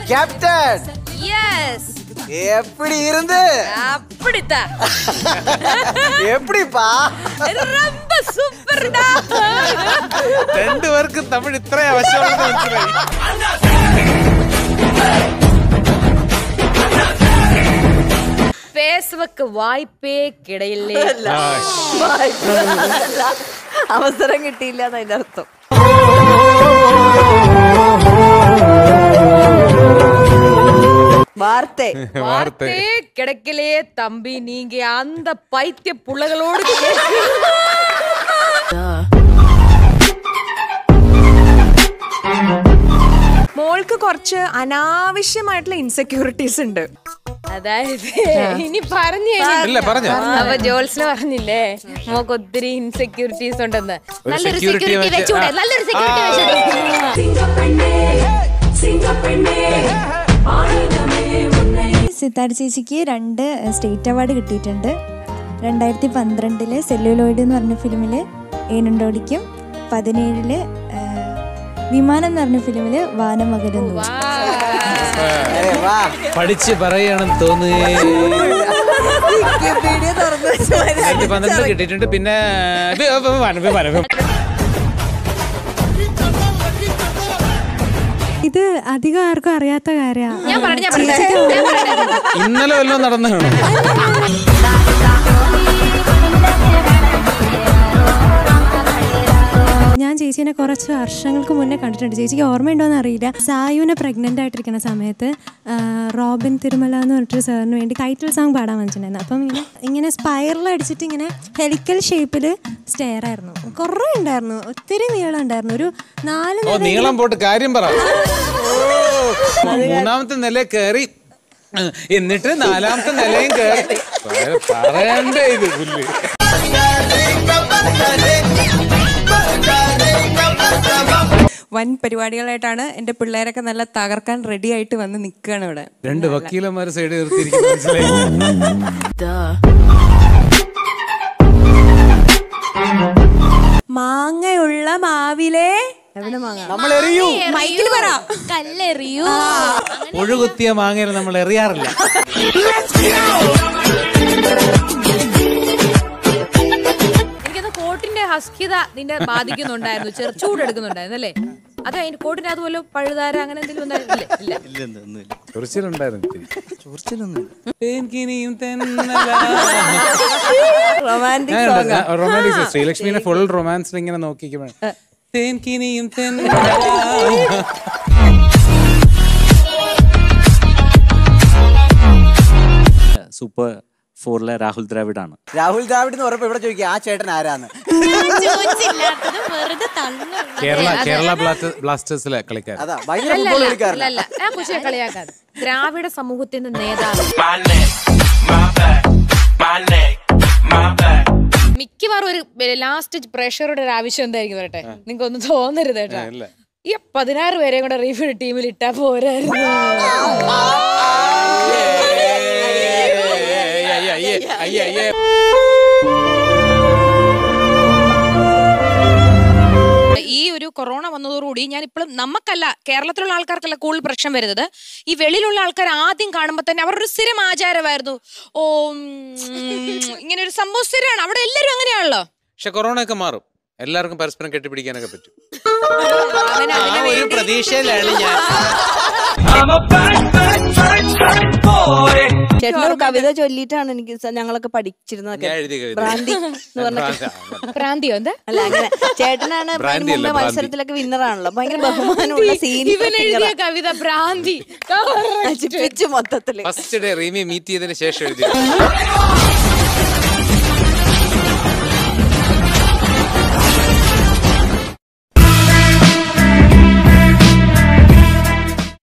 Captain S எப்படி இருந்து அப்படித்தான் எப்படிப்பா ரொம்ப சூப்பர்டா രണ്ടുപേർക്കും തമിഴ് ഇത്ര ആവശ്യമുള്ളത് മനസ്സിലായി பேசுவக்கு வாய்ப்பே கிடையில்லே അവസരം കിട്ടിയില്ല എന്നതിന്റെ അർത്ഥം വാർത്തേ வார்த்தையே கிடைக்கலையே தம்பி நீங்க அந்த பைத்திய புள்ளகளோடு മോൾക്ക് കുറച്ച് അനാവശ്യമായിട്ടുള്ള ഇൻസെക്യൂരിറ്റീസ് ഉണ്ട് അതായത് ഇനി പറഞ്ഞു ഇല്ല പറഞ്ഞോ അപ്പൊ ജോൾസിന് പറഞ്ഞില്ലേ മോക്ക് ഒത്തിരി ഇൻസെക്യൂരിറ്റീസ് ഉണ്ടെന്ന് ഒരു നല്ലൊരു security സെക്യൂരിറ്റി വെച്ച് വെച്ചൂടെ ആ. നല്ലൊരു സെക്യൂരിറ്റി സിദ്ധാർത്ഥ ചേച്ചിക്ക് രണ്ട് സ്റ്റേറ്റ് അവാർഡ് കിട്ടിയിട്ടുണ്ട് രണ്ടായിരത്തി പന്ത്രണ്ടില് സെല്ലുലോയിഡ് എന്ന് പറഞ്ഞ ഫിലിമില് ഏനുണ്ടോടിക്കും പതിനേഴില് ആ, വിമാനം എന്ന് പറഞ്ഞ ഫിലിമില് വാനമകരുന്നു அரே வா പഠിച്ച് പറയണമെന്ന് തോന്നുകേ വിക്കിപീഡിയ തുറന്നു വെച്ച് രണ്ടായിരത്തി പന്ത്രണ്ട് കിട്ടിയിട്ടുണ്ട് പിന്നെ വി- വിമാനം, വിമാനം, വിമാനം. ഇത് അധികം ആർക്കും അറിയാത്ത കാര്യമാണ് ഞാൻ പറഞ്ഞു ഞാൻ പറഞ്ഞു ഞാൻ പറഞ്ഞു ഇന്നലെ വല്ലതും നടന്നതാണോ ഞാൻ ചേച്ചീനെ കുറച്ച് വർഷങ്ങൾക്ക് മുന്നേ കണ്ടിട്ടുണ്ട് ചേച്ചിക്ക് ഓർമ്മയുണ്ടോന്ന് അറിയില്ല സായുവിനെ പ്രഗ്നന്റ് ആയിട്ടിരിക്കുന്ന സമയത്ത് ആ, റോബിൻ തിരുമല എന്ന് പറഞ്ഞിട്ട് സാറിന് വേണ്ടി ടൈറ്റിൽ സോങ് പാടാൻ വെച്ചിട്ടുണ്ടായിരുന്നു അപ്പം ഇങ്ങനെ ഇങ്ങനെ സ്പൈറൽ അടിച്ചിട്ട് ഇങ്ങനെ ഹെലിക്കൽ ഷേപ്പിൽ സ്റ്റെയർ ആയിരുന്നു കുറേ ഉണ്ടായിരുന്നു ഒത്തിരി നീളം ഉണ്ടായിരുന്നു ഒരു നാല് ഓ നീളം പോട്ട് കാര്യം പറ ഓ, മൂന്നാമത്തെ നില കയറി ഉം, എന്നിട്ട് നാലാമത്തെ നിലയും കയറി പറയണ്ടേ ഇത് പുല്ല് വൻ പരിപാടികളായിട്ടാണ് എൻ്റെ പിള്ളേരൊക്കെ നല്ല തകർക്കാൻ റെഡി ആയിട്ട് വന്ന് നിൽക്കുകയാണ് ഇവിടെ രണ്ട് വക്കീലന്മാർ സൈഡ് നിർത്തിയിരിക്കുന്നു മനസ്സിലായി മാങ്ങയുള്ള മാവിലെ നമ്മൾ എറിയൂ മൈക്കിൽ പറ കല്ലെറിയൂ ഒഴുകുത്തിയ മാങ്ങയിൽ നമ്മൾ എറിയാറില്ല എനിക്കത് കോട്ടിന്റെ ഹസ്കിത നിന്നെ ബാധിക്കുന്നുണ്ടായിരുന്നു ചെറു ചൂടെടുക്കുന്നുണ്ടായിരുന്നു അല്ലേ അത് അതിന്റെ കോട്ടിന് അതുപോലെ പഴുതാര അങ്ങനെ എന്തെങ്കിലും ഉണ്ടായിരുന്നില്ലേ ഇല്ല ചൊറിച്ചിലുണ്ടായിരുന്നു റൊമാൻറ്റിക് സോങ് റൊമാൻറ്റിക് ശ്രീലക്ഷ്മിനെ ഫുൾ റൊമാൻസിൽ ഇങ്ങനെ നോക്കിക്കുമ്പോൾ തേൻകിനിയും തെന്നല സൂപ്പർ ഫോറിലെ രാഹുൽ ദ്രാവിഡ് ആണ് രാഹുൽ ദ്രാവിഡ് എന്ന് പറഞ്ഞപ്പോ ഇവിടെ ചോദിക്കുക ആ ചേട്ടൻ ആരാന്ന് കേരള കേരള ബ്ലാസ്റ്റേ- ബ്ലാസ്റ്റേഴ്സിലെ കളിക്കാരൻ അതാ ഭയങ്കര അല്ല, ഫുട്ബോൾ അല്ല, കളിക്കാരല്ല അല്ല, അല്ല. ഞാൻ കുശിയെ കളിയാക്കാതെ ദ്രാവിഡ സമൂഹത്തിന്റെ നേതാവ് മിക്കവാറും ഒരു ലാസ്റ്റ് പ്രഷറുടെ ഒരു ആവശ്യം എന്തായിരിക്കും വരട്ടെ നിങ്ങൾക്ക് ഒന്നും തോന്നരുത് കേട്ടോ ഇല്ല. ഈ പതിനാറ് പേരെയും കൂടെ റീഫിൽ ടീമിൽ ഇട്ടാ പോരായിരുന്നു അയ്യേ, അയ്യേ, അയ്യേ, അയ്യേ. ഈ ഒരു കൊറോണ വന്നതോടുകൂടി ഞാൻ ഇപ്പോഴും നമുക്കല്ല കേരളത്തിലുള്ള ആൾക്കാർക്കല്ല കൂടുതൽ പ്രശ്നം വരുന്നത് ഈ വെളിയിലുള്ള ആൾക്കാർ ആദ്യം കാണുമ്പോൾ തന്നെ അവരുടെ ഒരു സ്ഥിരം ആചാരമായിരുന്നു ഓ ഉം, ഇങ്ങനെ ഒരു സംഭവം സ്ഥിരമാണ് അവിടെ എല്ലാവരും അങ്ങനെയാണല്ലോ പക്ഷെ കൊറോണ ഒക്കെ മാറും എല്ലാവർക്കും പരസ്പരം കെട്ടിപ്പിടിക്കാനൊക്കെ പറ്റും അങ്ങനെ ആ അതിന് ഒരു വേണ്ടി പ്രതീക്ഷയിലാണ് ഞാൻ ചേട്ടൻ ഒരു കവിത ചൊല്ലിയിട്ടാണ് എനിക്ക് സ- ഞങ്ങളൊക്കെ പഠിച്ചിരുന്നതൊക്കെ ഞാൻ എഴുതിയ കവിത. ഭ്രാന്തി എന്ന് പറഞ്ഞിട്ട് പ്രാന്തിയോ എന്താ അല്ല അങ്ങനെ ചേട്ടനാണ് അതിന് ഭ്രാന്തി അല്ല, മുമ്പേ ഭ്രാന്തി. മത്സരത്തിലൊക്കെ വിന്നറാണല്ലോ ഭയങ്കര ബഹുമാനമുള്ള സീൻ ഇവൻ എഴുതിയ കവിത ഭ്രാന്തി നശിപ്പിച്ചു മൊത്തത്തില് ഫസ്റ്റ് ഡേ റീമി മീറ്റ് ചെയ്തതിന് ശേഷം എഴുതിയ